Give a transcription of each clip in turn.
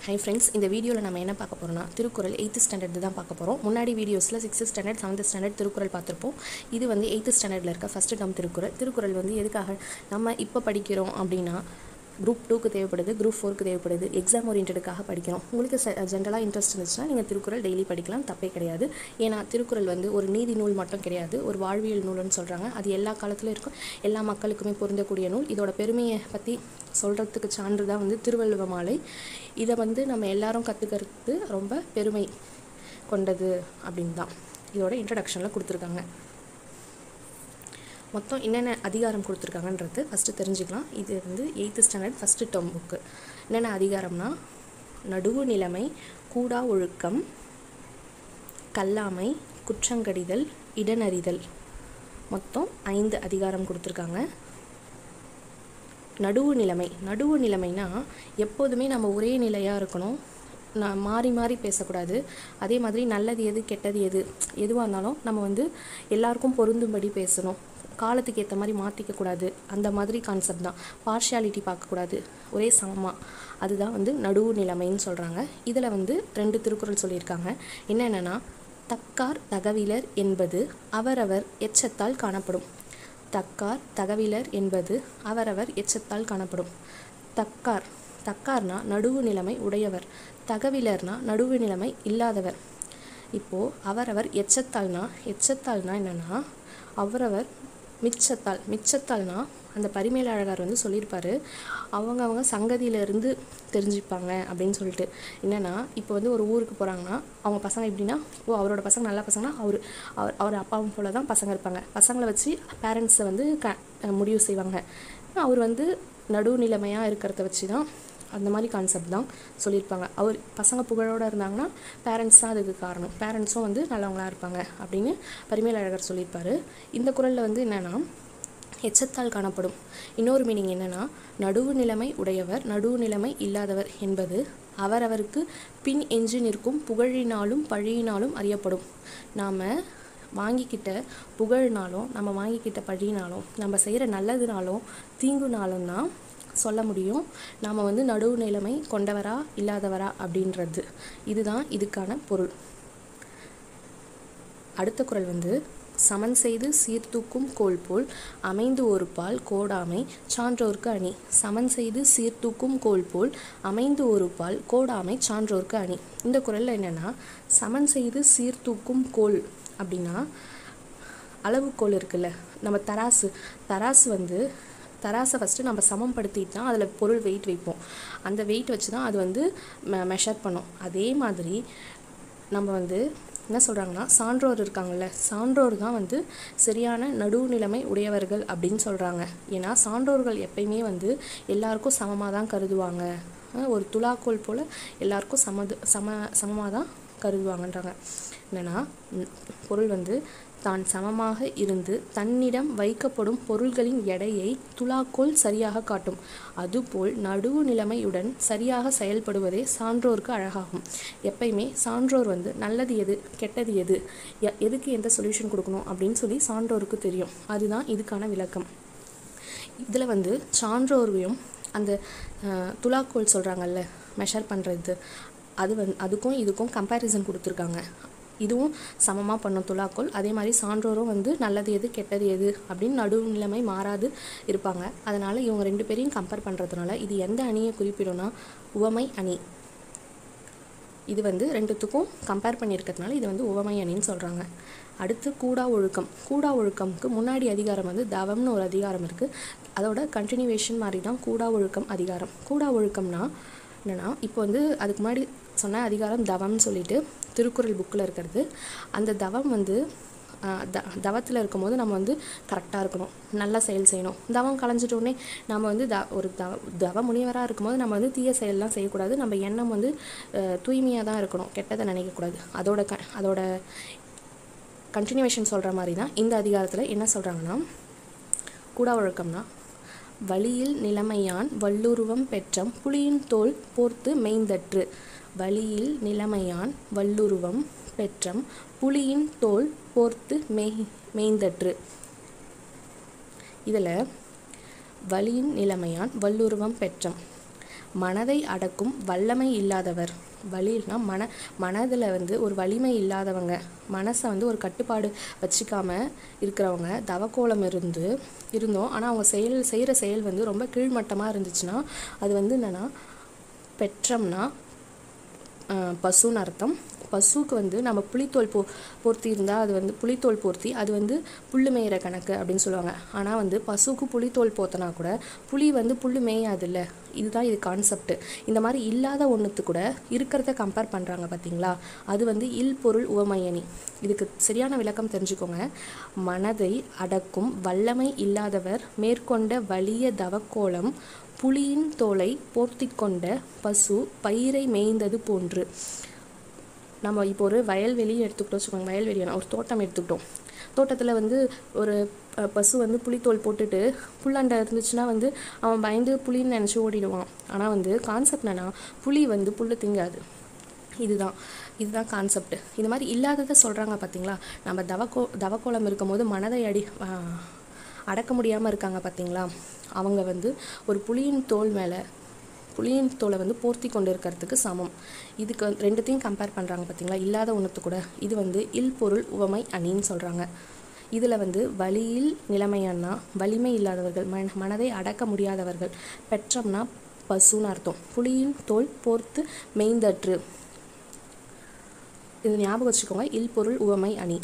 hi friends இந்த வீடியோவில் நம்ம என்ன பார்க்க போகிறோம்னா திருக்குறள் எயித்து ஸ்டாண்டர்ட் தான் பார்க்க போகிறோம் முன்னாடி வீடியோஸில் sixth standard seventh standard Thirukkural பார்த்துருப்போம் இது வந்து எயித்து ஸ்டாண்டர்டில் இருக்க ஃபஸ்ட்டு டம் திருக்குறள் திருக்குறள் வந்து எதுக்காக நம்ம இப்போ படிக்கிறோம் அப்படின்னா குரூப் டூக்கு தேவைப்படுது குரூப் ஃபோருக்கு தேவைப்படுது எக்ஸாம் ஓரியன்டுக்காக படிக்கிறோம் உங்களுக்கு ஜென்ரலாக இன்ட்ரெஸ்ட் இருந்துச்சுன்னா நீங்கள் திருக்குறள் டெய்லி படிக்கலாம் தப்பே கிடையாது ஏன்னா திருக்குறள் வந்து ஒரு நீதி நூல் மட்டும் கிடையாது ஒரு வாழ்வியல் நூல்னு சொல்கிறாங்க அது எல்லா காலத்துலையும் இருக்கும் எல்லா மக்களுக்குமே பொருந்தக்கூடிய நூல் இதோட பெருமையை பற்றி சொல்கிறதுக்கு சான்று தான் வந்து திருவள்ளுவ மாலை இதை வந்து நம்ம எல்லாரும் கற்றுக்கிறது ரொம்ப பெருமை கொண்டது அப்படின்னு தான் இதோட இன்ட்ரடக்ஷனில் கொடுத்துருக்காங்க மொத்தம் என்னென்ன அதிகாரம் கொடுத்துருக்காங்கன்றது ஃபஸ்ட்டு தெரிஞ்சுக்கலாம் இது வந்து eighth standard first term book என்னென்ன அதிகாரம்னா நடுவு நிலைமை கூடா ஒழுக்கம் கல்லாமை குற்றங்கடிதல் இடனறிதல் மொத்தம் ஐந்து அதிகாரம் கொடுத்துருக்காங்க நடுவு நிலைமை நடுவு நிலைமைனா எப்போதுமே நம்ம ஒரே நிலையாக இருக்கணும் நான் மாறி மாறி பேசக்கூடாது அதே மாதிரி நல்லது எது கெட்டது எது எதுவாக இருந்தாலும் நம்ம வந்து எல்லாருக்கும் பொருந்தும்படி பேசணும் காலத்துக்கு ஏற்ற மாதிரி மாற்றிக்க கூடாது அந்த மாதிரி கான்செப்ட் தான் பார்ஷியாலிட்டி பார்க்கக்கூடாது ஒரே சமமாக அதுதான் வந்து நடுவு நிலைமைன்னு சொல்கிறாங்க இதில் வந்து ரெண்டு திருக்குறள் சொல்லியிருக்காங்க என்னென்னா தக்கார் தகவிலர் என்பது அவரவர் எச்சத்தால் காணப்படும் தக்கார் தகவிலர் என்பது அவரவர் எச்சத்தால் காணப்படும் தக்கார் தக்கார்னா நடுவு நிலைமை உடையவர் தகவிலர்னா நடுவு நிலைமை இல்லாதவர் இப்போது அவரவர் எச்சத்தால்னா எச்சத்தால்னா என்னென்னா அவரவர் மிச்சத்தால் மிச்சத்தால்னா அந்த பரிமேலழகர் வந்து சொல்லியிருப்பாரு அவங்க அவங்க சங்கதியிலேருந்து தெரிஞ்சுப்பாங்க அப்படின்னு சொல்லிட்டு என்னென்னா இப்போ வந்து ஒரு ஊருக்கு போகிறாங்கன்னா அவங்க பசங்க எப்படின்னா ஓ அவரோட பசங்க நல்ல பசங்கன்னா அவர் அவர் அவர் அப்பாவும் போல தான் பசங்க இருப்பாங்க பசங்களை வச்சு பேரண்ட்ஸை வந்து க முடிவு செய்வாங்க அவர் வந்து நடுநிலைமையாக இருக்கிறத வச்சு தான் அந்த மாதிரி கான்செப்ட் தான் சொல்லியிருப்பாங்க அவர் பசங்க புகழோடு இருந்தாங்கன்னா பேரண்ட்ஸ் தான் அதுக்கு காரணம் பேரண்ட்ஸும் வந்து நல்லவங்களாக இருப்பாங்க அப்படின்னு பரிமேலழகர் சொல்லியிருப்பார் இந்த குரலில் வந்து என்னென்னா எச்சத்தால் காணப்படும் இன்னொரு மீனிங் என்னென்னா நடுவு நிலைமை உடையவர் நடுவு நிலைமை இல்லாதவர் என்பது அவரவருக்கு பின் எஞ்சி நிற்கும் புகழினாலும் பழியினாலும் அறியப்படும் நாம் வாங்கிக்கிட்ட புகழ்னாலும் நம்ம வாங்கிக்கிட்ட பழியினாலும் நம்ம செய்கிற நல்லதுனாலும் தீங்குனாலும் தான் சொல்ல முடியும் நாம் வந்து நடுவு நிலைமை கொண்டவரா இல்லாதவரா அப்படின்றது இதுதான் இதுக்கான பொருள் அடுத்த குரல் வந்து சமன் செய்து சீர்தூக்கும் கோல் போல் அமைந்து ஒரு பால் கோடாமை சான்றோர்க்கு அணி சமன் செய்து சீர்தூக்கும் கோல் போல் அமைந்து ஒரு பால் கோடாமை சான்றோர்க்கு அணி இந்த குரலில் என்னென்னா சமன் செய்து சீர்தூக்கும் கோல் அப்படின்னா அளவுகோல் இருக்குல்ல நம்ம தராசு தராசு வந்து தராசை ஃபஸ்ட்டு நம்ம சமப்படுத்திட்டு தான் அதில் பொருள் வெயிட் வைப்போம் அந்த வெயிட் வச்சு தான் அது வந்து மெ மெஷர் பண்ணும் அதே மாதிரி நம்ம வந்து என்ன சொல்கிறாங்கன்னா சான்றோர் இருக்காங்கல்ல சான்றோர் தான் வந்து சரியான நடுவுநிலைமை உடையவர்கள் அப்படின்னு சொல்கிறாங்க ஏன்னா சான்றோர்கள் எப்பயுமே வந்து எல்லாருக்கும் சமமாக தான் கருதுவாங்க ஒரு துலாக்கோல் போல் எல்லாருக்கும் சமது சம சமமாக தான் கருதுவாங்கன்றாங்க என்னென்னா பொருள் வந்து தான் சமமாக இருந்து தன்னிடம் வைக்கப்படும் பொருள்களின் எடையை துலாக்கோல் சரியாக காட்டும் அதுபோல் நடுவு நிலைமையுடன் சரியாக செயல்படுவதே சான்றோருக்கு அழகாகும் எப்பயுமே சான்றோர் வந்து நல்லது எது கெட்டது எது எதுக்கு எந்த சொல்யூஷன் கொடுக்கணும் அப்படின்னு சொல்லி சான்றோருக்கு தெரியும் அதுதான் இதுக்கான விளக்கம் இதில் வந்து சான்றோர்வையும் அந்த துலாக்கோல் சொல்கிறாங்கல்ல மெஷர் பண்ணுறது அது வந் அதுக்கும் இதுக்கும் கம்பேரிசன் கொடுத்துருக்காங்க இதுவும் சமமாக பண்ணும் துலாக்கோல் அதே மாதிரி சான்றோரும் வந்து நல்லது எது கெட்டது எது அப்படின்னு நடுநிலைமை மாறாது இருப்பாங்க அதனால் இவங்க ரெண்டு பேரையும் கம்பேர் பண்ணுறதுனால இது எந்த அணியை குறிப்பிடும்னா உவமை அணி இது வந்து ரெண்டுத்துக்கும் கம்பேர் பண்ணியிருக்கிறதுனால இது வந்து உவமை அணின்னு சொல்கிறாங்க அடுத்து கூடா ஒழுக்கம் கூடா ஒழுக்கம்க்கு முன்னாடி அதிகாரம் வந்து தவம்னு ஒரு அதிகாரம் இருக்குது அதோட கண்டினியூவேஷன் மாதிரி தான் கூடா ஒழுக்கம் அதிகாரம் கூடா ஒழுக்கம்னா என்னென்னா இப்போ வந்து அதுக்கு முன்னாடி சொன்ன அதிகாரம் தவம்னு சொல்லிட்டு திருக்குறள் புக்கில் இருக்கிறது அந்த தவம் வந்து த தவத்தில் இருக்கும்போது நம்ம வந்து கரெக்டாக இருக்கணும் நல்லா செயல் செய்யணும் தவம் களைஞ்சிட்டோடனே நம்ம வந்து த ஒரு தவ தவ முனிவராக இருக்கும்போது நம்ம வந்து தீய செயல்லாம் செய்யக்கூடாது நம்ம எண்ணம் வந்து தூய்மையாக தான் இருக்கணும் கெட்டதை நினைக்கக்கூடாது அதோட க அதோட கண்டினியூவேஷன் சொல்கிற மாதிரி தான் இந்த அதிகாரத்தில் என்ன சொல்கிறாங்கன்னா கூடா ஒழுக்கம்னா வழியில் நிலைமையான் வல்லுருவம் பெற்றம் புலியின் தோல் போர்த்து மெய்ந்தற்று வழியில் நிலைமையான் வல்லுருவம் பெற்றம் புலியின் தோல் போர்த்து மெய் மெய்ந்தற்று இதில் வலியின் நிலைமையான் வல்லுருவம் பெற்றம் மனதை அடக்கும் வல்லமை இல்லாதவர் வலினா மன மனதில் வந்து ஒரு வலிமை இல்லாதவங்க மனசை வந்து ஒரு கட்டுப்பாடு வச்சுக்காம இருக்கிறவங்க தவக்கோலம் இருந்து இருந்தோம் ஆனால் அவங்க செயல் செய்கிற செயல் வந்து ரொம்ப கீழ்மட்டமாக இருந்துச்சுன்னா அது வந்து என்னென்னா பெற்றம்னா ஆஹ், பசுன்னு அர்த்தம் பசுவுக்கு வந்து நம்ம புளித்தோல் போ பொருத்தி இருந்தால் அது வந்து புளித்தோல் பொருத்தி அது வந்து புல்லு மேயிற கணக்கு அப்படின்னு சொல்லுவாங்க ஆனால் வந்து பசுவுக்கு புளித்தோல் போத்தனா கூட புளி வந்து புல்லு மேயாதுல்ல இதுதான் இது கான்செப்ட் இந்த மாதிரி இல்லாத ஒன்றுத்து கூட இருக்கிறத கம்பேர் பண்ணுறாங்க பார்த்தீங்களா அது வந்து இல் பொருள் உவமையணி இதுக்கு சரியான விளக்கம் தெரிஞ்சுக்கோங்க மனதை அடக்கும் வல்லமை இல்லாதவர் மேற்கொண்ட வலிய தவக்கோலம் புலியின் தோலை போர்த்திக் கொண்ட பசு பயிரை மேய்ந்தது போன்று நம்ம இப்போ ஒரு வயல்வெளி எடுத்துக்கிட்டோம் வச்சுக்கோங்க வயல்வெளி வேணாம், ஒரு தோட்டம் எடுத்துக்கிட்டோம் தோட்டத்தில் வந்து ஒரு அஹ், பசு வந்து புளித்தோல் போட்டுட்டு புல்லாண்டை இருந்துச்சுன்னா வந்து அவன் பயந்து புலின்னு நினச்சி ஓடிடுவான் ஆனால் வந்து கான்செப்ட் என்னன்னா புலி வந்து புல்லு திங்காது இதுதான் இதுதான் கான்செப்ட் இந்த மாதிரி இல்லாததை சொல்கிறாங்க பார்த்தீங்களா நம்ம தவக்கோ தவக்கோலம் இருக்கும்போது மனதை அடி ஆஹ், அடக்க முடியாமல் இருக்காங்க பார்த்தீங்களா அவங்க வந்து ஒரு புலியின் தோல் மேலே புலியின் தோலை வந்து போர்த்தி கொண்டு இருக்கிறதுக்கு சமம் இதுக்கு வந்து ரெண்டுத்தையும் கம்பேர் பண்ணுறாங்க பார்த்தீங்களா இல்லாத ஒன்றுத்து கூட இது வந்து இல் பொருள் உவமை அணின்னு சொல்கிறாங்க இதில் வந்து வலியில் நிலைமையானா வலிமை இல்லாதவர்கள் மன மனதை அடக்க முடியாதவர்கள் பெற்றம்னா பசுன்னு அர்த்தம் புலியின் தோல் போர்த்து மெய்ந்தற்று இது ஞாபகம் வச்சுக்கோங்க இல் பொருள் உவமை அணி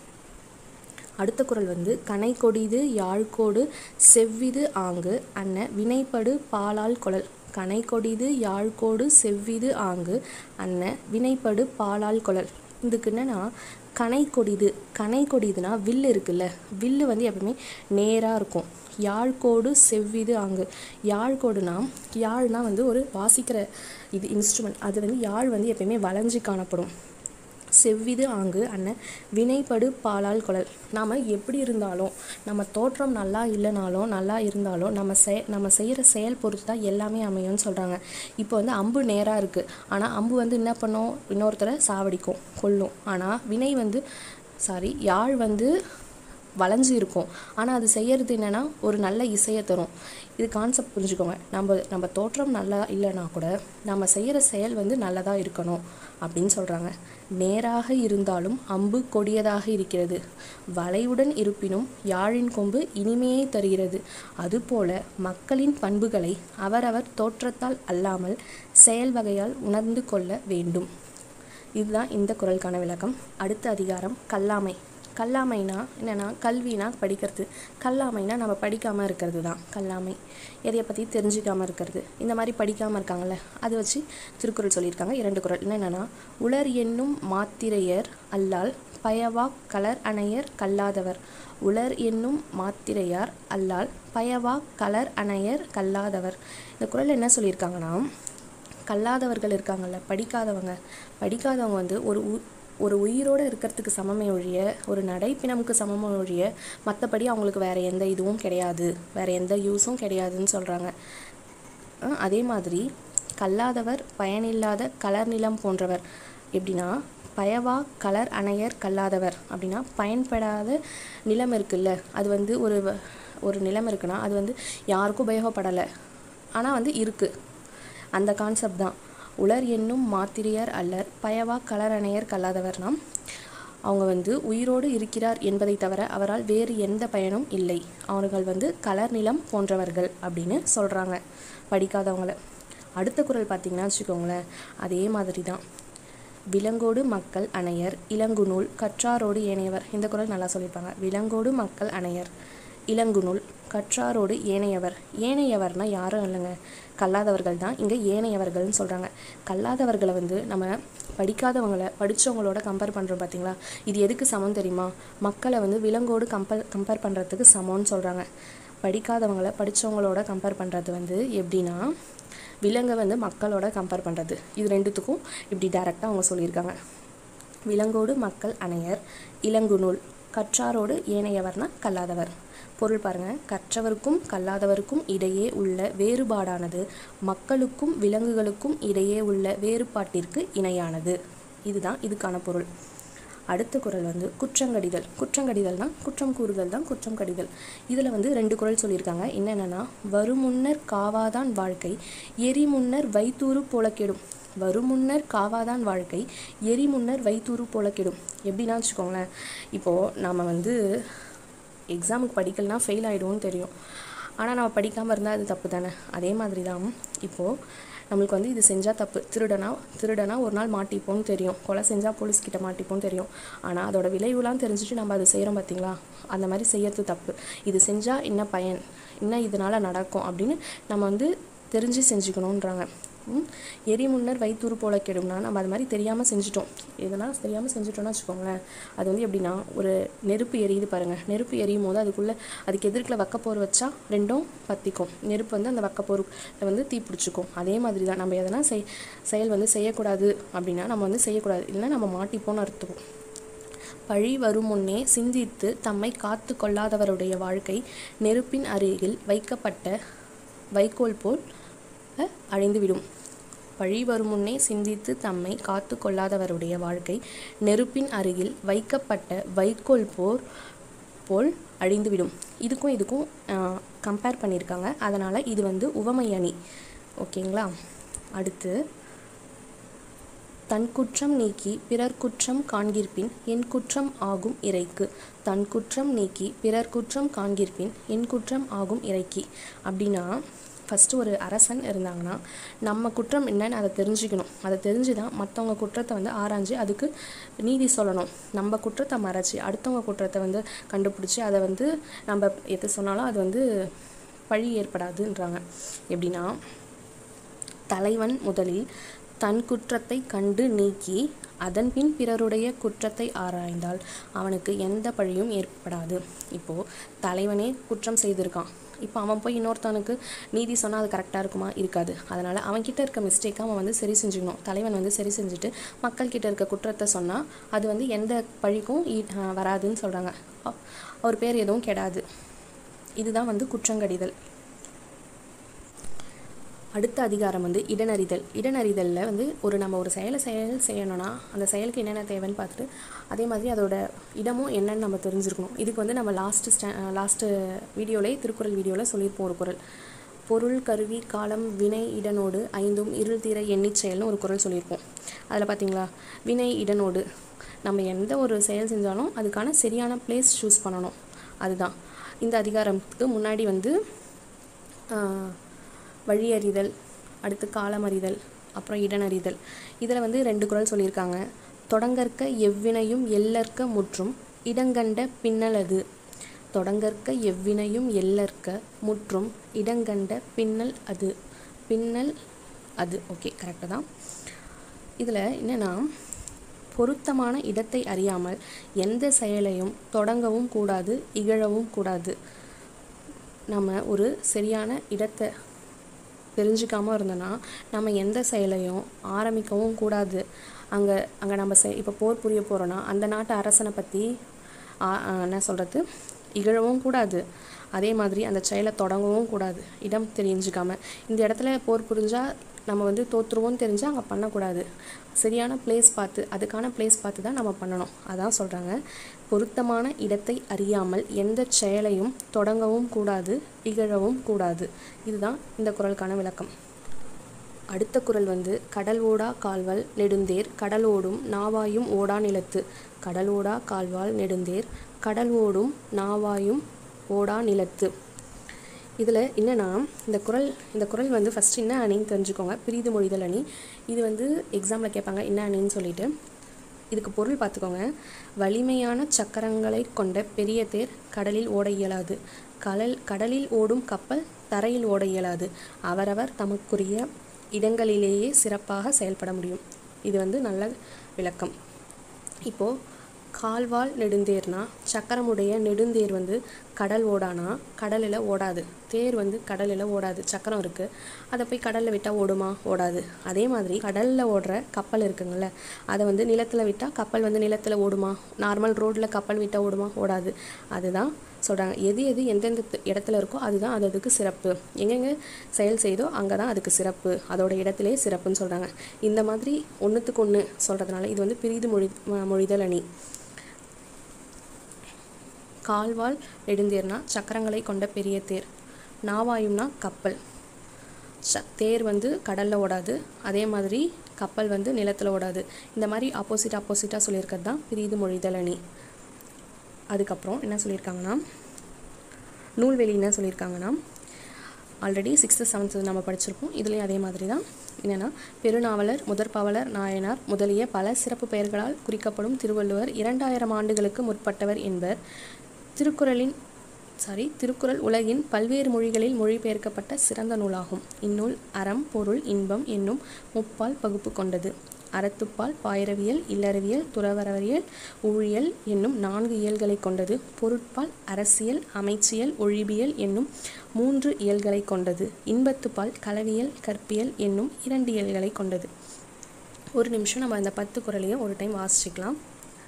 அடுத்த குறள் வந்து கனை கொடிது யாழ்கோடு செவ்விது ஆங்கு அன்ன வினைப்படு பாலால் குழல் கனை கொடிது யாழ்கோடு செவ்விது ஆங்கு அன்ன வினைப்படு பாலால் குழல் இதுக்கு என்னன்னா கனை கொடிது கனை கொடிதுன்னா வில்லு இருக்குல்ல வில்லு வந்து எப்பவுமே நேராக இருக்கும் யாழ்கோடு செவ்விது ஆங்கு யாழ்கோடுனா யாழ்னா வந்து ஒரு வாசிக்கிற இது இன்ஸ்ட்ருமெண்ட் அது வந்து யாழ் வந்து எப்பயுமே வளைஞ்சு காணப்படும் செவ்விது ஆங்கு அண்ணன் வினைப்படு பாலால் குழல் நாம் எப்படி இருந்தாலும் நம்ம தோற்றம் நல்லா இல்லைனாலும் நல்லா இருந்தாலும் நம்ம செய நம்ம செய்கிற செயல் பொறுத்து தான் எல்லாமே அமையும்னு சொல்கிறாங்க இப்போ வந்து அம்பு நேராக இருக்குது ஆனால் அம்பு வந்து என்ன பண்ணும் இன்னொருத்தரை சாவடிக்கும் கொல்லும் ஆனால் வினை வந்து சாரி யாழ் வந்து வளைஞ்சு இருக்கும் ஆனால் அது செய்யறது என்னன்னா ஒரு நல்ல இசையை தரும் இது கான்செப்ட் புரிஞ்சுக்கோங்க நம்ம நம்ம தோற்றம் நல்லா இல்லைன்னா கூட நம்ம செய்கிற செயல் வந்து நல்லதாக இருக்கணும் அப்படின்னு சொல்கிறாங்க நேராக இருந்தாலும் அம்பு கொடியதாக இருக்கிறது வளைவுடன் இருப்பினும் யாழின் கொம்பு இனிமையை தருகிறது அதுபோல மக்களின் பண்புகளை அவரவர் தோற்றத்தால் அல்லாமல் செயல் வகையால் உணர்ந்து கொள்ள வேண்டும் இதுதான் இந்த குறளுக்கான விளக்கம் அடுத்த அதிகாரம் கல்லாமை கல்லாமைனா என்னென்னா கல்வினா படிக்கிறது கல்லாமைனா நம்ம படிக்காமல் இருக்கிறது தான் கல்லாமை எதையை பற்றி தெரிஞ்சுக்காமல் இருக்கிறது இந்த மாதிரி படிக்காமல் இருக்காங்கல்ல அதை வச்சு திருக்குறள் சொல்லியிருக்காங்க இரண்டு குறள் என்னென்னா உலர் என்னும் மாத்திரையர் அல்லால் பயவா கலர் அணையர் கல்லாதவர் உலர் என்னும் மாத்திரையார் அல்லால் பயவா கலர் அணையர் கல்லாதவர் இந்த குறள் என்ன சொல்லியிருக்காங்கன்னா கல்லாதவர்கள் இருக்காங்கல்ல படிக்காதவங்க படிக்காதவங்க வந்து ஒரு உ ஒரு உயிரோடு இருக்கிறதுக்கு சமமே ஒழிய ஒரு நடைப்பிணமுக்கு சமமே ஒழிய மற்றபடி அவங்களுக்கு வேறு எந்த இதுவும் கிடையாது வேறு எந்த யூஸும் கிடையாதுன்னு சொல்கிறாங்க அதே மாதிரி கல்லாதவர் பயனில்லாத கலர் நிலம் போன்றவர் எப்படின்னா பயவா கலர் அணையர் கல்லாதவர் அப்படின்னா பயன்படாத நிலம் இருக்குல்ல அது வந்து ஒரு வ- ஒரு நிலம் இருக்குன்னா அது வந்து யாருக்கும் உபயோகப்படலை ஆனால் வந்து இருக்குது அந்த கான்செப்ட் தான் உலர் என்னும் மாத்திரையர் அல்லர் பயவா கலரணையர் கல்லாதவர்னா அவங்க வந்து உயிரோடு இருக்கிறார் என்பதை தவிர அவரால் வேறு எந்த பயனும் இல்லை அவர்கள் வந்து கலர் நிலம் போன்றவர்கள் அப்படின்னு சொல்கிறாங்க படிக்காதவங்கள அடுத்த குறள் பார்த்தீங்கன்னா வச்சுக்கோங்களேன் அதே மாதிரி தான் விலங்கோடு மக்கள் அணையர் இளங்குநூல் கற்றாரோடு ஏனையவர் இந்த குறள் நல்லா சொல்லியிருப்பாங்க விலங்கோடு மக்கள் அணையர் இளங்குநூல் கற்றாரோடு ஏனையவர் ஏனையவர்னா யாரும் இல்லைங்க கல்லாதவர்கள் தான் இங்கே ஏனையவர்கள்னு சொல்கிறாங்க கல்லாதவர்களை வந்து நம்ம படிக்காதவங்களை படித்தவங்களோட கம்பேர் பண்ணுறோம் பார்த்தீங்களா இது எதுக்கு சமம் தெரியுமா மக்களை வந்து விலங்கோடு கம்பேர் கம்பேர் பண்ணுறதுக்கு சமம்னு சொல்கிறாங்க படிக்காதவங்கள படித்தவங்களோட கம்பேர் பண்ணுறது வந்து எப்படின்னா விலங்கை வந்து மக்களோட கம்பேர் பண்ணுறது இது ரெண்டுத்துக்கும் இப்படி டைரெக்டாக அவங்க சொல்லியிருக்காங்க விலங்கோடு மக்கள் அணையர் இளங்குநூல் கற்றாரோடு ஏனையவர்னா கல்லாதவர் பொருள் பாருங்க கற்றவருக்கும் கல்லாதவருக்கும் இடையே உள்ள வேறுபாடானது மக்களுக்கும் விலங்குகளுக்கும் இடையே உள்ள வேறுபாட்டிற்கு இணையானது இதுதான் இதுக்கான பொருள் அடுத்த குறள் வந்து குற்றங்கடிதல் குற்றங்கடிதல்னா குற்றம் கூறுதல் தான் குற்றம் கடிதல் இதில் வந்து ரெண்டு குறள் சொல்லியிருக்காங்க என்னென்னா வருமுன்னர் காவாதான் வாழ்க்கை எரிமுன்னர் வைத்தூறு போல கெடும் வருமுன்னர் காவாதான் வாழ்க்கை எரிமுன்னர் வைத்தூறு போல கெடும் எப்படின்னா வச்சுக்கோங்களேன் இப்போது நாம் வந்து எக்ஸாமுக்கு படிக்கலனா ஃபெயில் ஆகிடுவோம்னு தெரியும் ஆனால் நம்ம படிக்காமல் இருந்தால் அது தப்பு தானே அதே மாதிரி தான் இப்போது நம்மளுக்கு வந்து இது செஞ்சால் தப்பு திருடனா திருடனா ஒரு நாள் மாட்டிப்போம்னு தெரியும் கொலை செஞ்சால் போலீஸ்கிட்ட மாட்டிப்போம்னு தெரியும் ஆனால் அதோட விளைவுலாம் தெரிஞ்சுட்டு நம்ம அதை செய்கிறோம் பார்த்தீங்களா அந்த மாதிரி செய்யறது தப்பு இது செஞ்சால் என்ன பயன் என்ன இதனால் நடக்கும் அப்படின்னு நம்ம வந்து தெரிஞ்சு செஞ்சுக்கணுன்றாங்க ம், எரி முன்னர் வைத்தூறு போல கெடும்னா நம்ம அது மாதிரி தெரியாமல் செஞ்சுட்டோம் இதெல்லாம் தெரியாமல் செஞ்சுட்டோம்னு வச்சுக்கோங்களேன் அது வந்து எப்படின்னா ஒரு நெருப்பு எரியுது பாருங்கள் நெருப்பு எரியும் போது அதுக்குள்ளே அதுக்கு எதிர்க்கில் வக்கப்போர் வச்சா ரெண்டும் பற்றிக்கும் நெருப்பு வந்து அந்த வக்கப்போரில் வந்து தீ பிடிச்சிக்கும் அதே மாதிரி தான் நம்ம எதனா செய் செயல் வந்து செய்யக்கூடாது அப்படின்னா நம்ம வந்து செய்யக்கூடாது இல்லைன்னா நம்ம மாட்டிப்போன்னு அர்த்தம் பழி வரும் முன்னே சிந்தித்து தம்மை காத்து கொள்ளாதவருடைய வாழ்க்கை நெருப்பின் அருகில் வைக்கப்பட்ட வைக்கோல் போல் அஹ், அழிந்துவிடும் பழி வரும் முன்னே சிந்தித்து தம்மை காத்து கொள்ளாதவருடைய வாழ்க்கை நெருப்பின் அருகில் வைக்கப்பட்ட வைக்கோல் போர் போல் அழிந்துவிடும் இதுக்கும் இதுக்கும் கம்பேர் பண்ணியிருக்காங்க அதனால் இது வந்து உவமை அணி ஓகேங்களா அடுத்து தன் குற்றம் நீக்கி பிறர் குற்றம் காண்கிற்பின் என் குற்றம் ஆகும் இறைக்கு தன் குற்றம் நீக்கி பிறர் குற்றம் காண்கிற்பின் என் குற்றம் ஆகும் இறைக்கு அப்படின்னா ஃபஸ்ட்டு ஒரு அரசன் இருந்தாங்கன்னா நம்ம குற்றம் என்னன்னு அதை தெரிஞ்சுக்கணும் அதை தெரிஞ்சு தான் மற்றவங்க குற்றத்தை வந்து ஆராய்ஞ்சு அதுக்கு நீதி சொல்லணும் நம்ம குற்றத்தை மறைச்சி அடுத்தவங்க குற்றத்தை வந்து கண்டுபிடிச்சி அதை வந்து நம்ம எது சொன்னாலும் அது வந்து பழி ஏற்படாதுன்றாங்க எப்படின்னா தலைவன் முதலில் தன் குற்றத்தை கண்டு நீக்கி அதன்பின் பிறருடைய குற்றத்தை ஆராய்ந்தால் அவனுக்கு எந்த பழியும் ஏற்படாது இப்போது தலைவனே குற்றம் செய்திருக்கான் இப்போ அவன் போய் இன்னொருத்தவனுக்கு நீதி சொன்னால் அது கரெக்டாக இருக்குமா இருக்காது அதனால் அவன்கிட்ட இருக்க மிஸ்டேக்கை அவன் வந்து சரி செஞ்சுக்கணும் தலைவன் வந்து சரி செஞ்சுட்டு மக்கள்கிட்ட இருக்க குற்றத்தை சொன்னால் அது வந்து எந்த பழிக்கும் ஈ- ஆஹ் வராதுன்னு சொல்கிறாங்க அவர் பேர் எதுவும் கெடாது இதுதான் வந்து குற்றங்கடிதல் அடுத்த அதிகாரம் வந்து இடனறிதல் இடனறிதலில் வந்து ஒரு நம்ம ஒரு செயலை செயல் செய்யணும்னா அந்த செயலுக்கு என்னென்ன தேவைன்னு பார்த்துட்டு அதே மாதிரி அதோட இடமும் என்னன்னு நம்ம தெரிஞ்சிருக்கணும் இதுக்கு வந்து நம்ம லாஸ்ட்டு ஸ்டே லாஸ்ட்டு வீடியோலே திருக்குறள் வீடியோவில் சொல்லியிருப்போம் ஒரு குறள் பொருள் கருவி காலம் வினை இடனோடு ஐந்தும் இருள் தீர எண்ணிச் செயல்னு ஒரு குறள் சொல்லியிருப்போம் அதில் பார்த்தீங்களா வினை இடனோடு நம்ம எந்த ஒரு செயல் செஞ்சாலும் அதுக்கான சரியான பிளேஸ் சூஸ் பண்ணணும் அதுதான் இந்த அதிகாரத்துக்கு முன்னாடி வந்து ஆஹ், வழியறிதல் அடுத்து காலமறிதல் அப்புறம் இடனறிதல் இதில் வந்து ரெண்டு குறள் சொல்லியிருக்காங்க தொடங்கற்க எவ்வினையும் எல்லற்க முற்றும் இடங்கண்ட பின்னலது தொடங்கற்க எவ்வினையும் எல்லற்க முற்றும் இடங்கண்ட பின்னல் அது பின்னல் அது ஓகே கரெக்டு தான் இதில் என்னென்னா பொருத்தமான இடத்தை அறியாமல் எந்த செயலையும் தொடங்கவும் கூடாது இகழவும் கூடாது நம்ம ஒரு சரியான இடத்தை தெரிஞ்சுக்காம இருந்தோன்னா நம்ம எந்த செயலையும் ஆரம்பிக்கவும் கூடாது அங்கே அங்கே நம்ம செய் இப்போ போர் புரிய போகிறோன்னா அந்த நாட்டு அரசனை பற்றி என்ன சொல்கிறது இகழவும் கூடாது அதே மாதிரி அந்த செயலை தொடங்கவும் கூடாது இடம் தெரிஞ்சுக்காம இந்த இடத்துல போர் புரிஞ்சால் நம்ம வந்து தோற்றுருவோம்னு தெரிஞ்சால் அங்கே பண்ணக்கூடாது சரியான பிளேஸ் பார்த்து அதுக்கான பிளேஸ் பார்த்து தான் நம்ம பண்ணணும் அதான் சொல்கிறாங்க பொருத்தமான இடத்தை அறியாமல் எந்த செயலையும் தொடங்கவும் கூடாது இகழவும் கூடாது இதுதான் இந்த குறளுக்கான விளக்கம் அடுத்த குறள் வந்து கடல் ஓடா கால்வால் நெடுந்தேர் கடல் ஓடும் நாவாயும் ஓடா நிலத்து கடல் ஓடா கால்வால் நெடுந்தேர் கடல் ஓடும் நாவாயும் ஓடா நிலத்து இதில் என்னென்னா இந்த குறள் இந்த குறள் வந்து ஃபஸ்ட்டு என்ன அணின்னு தெரிஞ்சுக்கோங்க பிரிது மொழிதல் அணி இது வந்து எக்ஸாமில் கேட்பாங்க என்ன அணின்னு சொல்லிட்டு இதுக்கு பொருள் பார்த்துக்கோங்க வலிமையான சக்கரங்களை கொண்ட பெரிய தேர் கடலில் ஓட இயலாது கடல் கடலில் ஓடும் கப்பல் தரையில் ஓட இயலாது அவரவர் தமக்குரிய இடங்களிலேயே சிறப்பாக செயல்பட முடியும் இது வந்து நல்ல விளக்கம் இப்போது கால்வால் நெடுந்தேர்னா சக்கரமுடைய நெடுந்தேர் வந்து கடல் ஓடானா கடலில் ஓடாது தேர் வந்து கடலில் ஓடாது சக்கரம் இருக்குது அதை போய் கடலில் விட்டால் ஓடுமா ஓடாது அதே மாதிரி கடலில் ஓடுற கப்பல் இருக்குங்கள்ல அதை வந்து நிலத்தில் விட்டால் கப்பல் வந்து நிலத்தில் ஓடுமா நார்மல் ரோட்டில் கப்பல் விட்டால் ஓடுமா ஓடாது அதுதான் சொல்கிறாங்க எது எது எந்தெந்த த- இடத்துல இருக்கோ அதுதான் அது அதுக்கு சிறப்பு எங்கெங்கே செயல் செய்தோ அங்கே தான் அதுக்கு சிறப்பு அதோட இடத்திலே சிறப்புன்னு சொல்கிறாங்க இந்த மாதிரி ஒன்றுத்துக்கு ஒன்று சொல்கிறதுனால இது வந்து பிரிது மொழி ம- மொழிதல் அணி கால்வால் நெடுந்தேர்னா சக்கரங்களை கொண்ட பெரிய தேர் நாவாயும்னா கப்பல் ச தேர் வந்து கடலில் ஓடாது அதே மாதிரி கப்பல் வந்து நிலத்தில் ஓடாது இந்த மாதிரி ஆப்போசிட் ஆப்போசிட்டாக சொல்லியிருக்கிறது தான் பிரிது மொழிதல் அணி அதுக்கப்புறம் என்ன சொல்லியிருக்காங்கன்னா நூல்வெளி என்ன சொல்லியிருக்காங்கன்னா ஆல்ரெடி சிக்ஸ்த்து செவன்த்து நம்ம படிச்சிருப்போம் இதுலேயும் அதே மாதிரி தான் என்னென்னா பெருநாவலர் முதற்பாவலர் நாயனார் முதலிய பல சிறப்பு பெயர்களால் குறிக்கப்படும் திருவள்ளுவர் இரண்டாயிரம் ஆண்டுகளுக்கு முற்பட்டவர் என்பர் திருக்குறளின் சாரி திருக்குறள் உலகின் பல்வேறு மொழிகளில் மொழிபெயர்க்கப்பட்ட சிறந்த நூலாகும் இந்நூல் அறம் பொருள் இன்பம் என்னும் முப்பால் பகுப்பு கொண்டது அறத்துப்பால் பாயிரவியல் இல்லறவியல் துறவரவியல் ஊழியல் என்னும் நான்கு இயல்களை கொண்டது பொருட்பால் அரசியல் அமைச்சியல் ஒழிபியல் என்னும் மூன்று இயல்களை கொண்டது இன்பத்துப்பால் களவியல் கற்பியல் என்னும் இரண்டு இயல்களை கொண்டது ஒரு நிமிஷம் நம்ம அந்த பத்து குறளையும் ஒரு டைம் வாசிச்சுக்கலாம்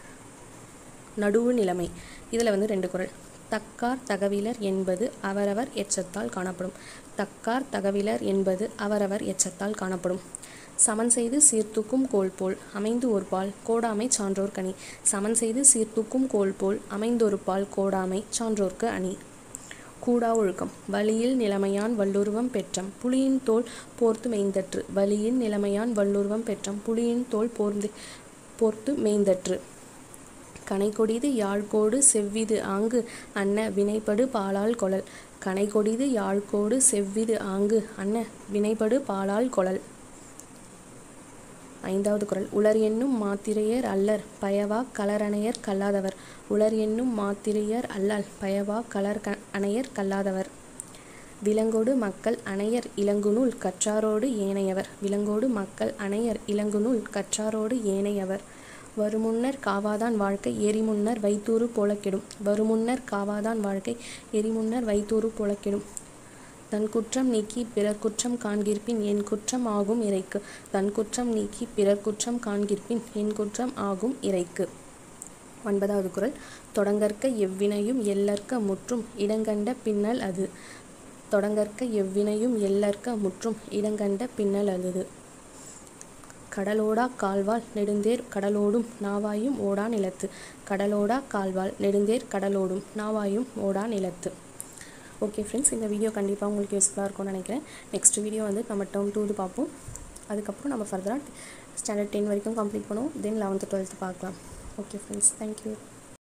நடுவு நிலைமை இதில் வந்து ரெண்டு குறள் தக்கார் தகவிலர் என்பது அவரவர் எச்சத்தால் காணப்படும் தக்கார் தகவிலர் என்பது அவரவர் எச்சத்தால் காணப்படும் சமன் செய்து சீர்தூக்கும் கோல் போல் அமைந்து ஒரு பால் கோடாமை சான்றோர் கனி சமன் செய்து சீர்தூக்கும் கோல் போல் அமைந்தொரு பால் கோடாமை சான்றோர்க்கு அணி கூடா ஒழுக்கம் வலியில் நிலைமையான் வல்லுருவம் பெற்றம் புலியின் தோல் போர்த்து மெய்ந்தற்று வலியின் நிலைமையான் வல்லுருவம் பெற்றம் புலியின் தோல் போர்ந்து போர்த்து மெய்ந்தற்று கனைகொடிது யாழ்கோடு செவ்விது ஆங்கு அன்ன வினைப்படு பாலால் கொளல் கனைகொடிது யாழ்கோடு செவ்விது ஆங்கு அன்ன வினைப்படு பாலால் கொளல் ஐந்தாவது குறள் உலர் என்னும் மாத்திரையர் அல்லர் பயவா கலரணையர் கல்லாதவர் உலர் என்னும் மாத்திரையர் அல்லல் பயவா கலர் க அணையர் கல்லாதவர் விலங்கோடு மக்கள் அணையர் இளங்குநூல் கற்றாரோடு ஏனையவர் விலங்கோடு மக்கள் அணையர் இளங்குநூல் கற்றாரோடு ஏனையவர் வருமுன்னர் காவாதான் வாழ்க்கை எரிமுன்னர் வைத்தூறு போலக்கெடும் வருமுன்னர் காவாதான் வாழ்க்கை எரிமுன்னர் வைத்தூறு போலக்கெடும் தன் குற்றம் நீக்கி பிறர் குற்றம் காண்கிற்பின் என் குற்றம் ஆகும் இறைக்கு தன் குற்றம் நீக்கி பிறர் குற்றம் காண்கிற்பின் என் குற்றம் ஆகும் இறைக்கு ஒன்பதாவது குறள் தொடங்கற்க எவ்வினையும் எல்லற்க முற்றும் இடங்கண்ட பின்னல் அது தொடங்கற்க எவ்வினையும் எல்லற்க முற்றும் இடங்கண்ட பின்னல் அது கடலோடா கால்வால் நெடுந்தேர் கடலோடும் நாவாயும் ஓடா நிலத்து கடலோடா கால்வால் நெடுந்தேர் கடலோடும் நாவாயும் ஓடா நிலத்து ஓகே ஃப்ரெண்ட்ஸ் இந்த வீடியோ கண்டிப்பாக உங்களுக்கு யூஸ்ஃபுல்லாக இருக்கும்னு நினைக்கிறேன் நெக்ஸ்ட் வீடியோ வந்து நம்ம டேர்ம் டூ பார்ப்போம் அதுக்கப்புறம் நம்ம ஃபர்தராக ஸ்டாண்டர்ட் டென் வரைக்கும் கம்ப்ளீட் பண்ணுவோம் தென் லெவன்த்து டுவெல்த்து பார்க்கலாம் ஓகே ஃப்ரெண்ட்ஸ் தேங்க்யூ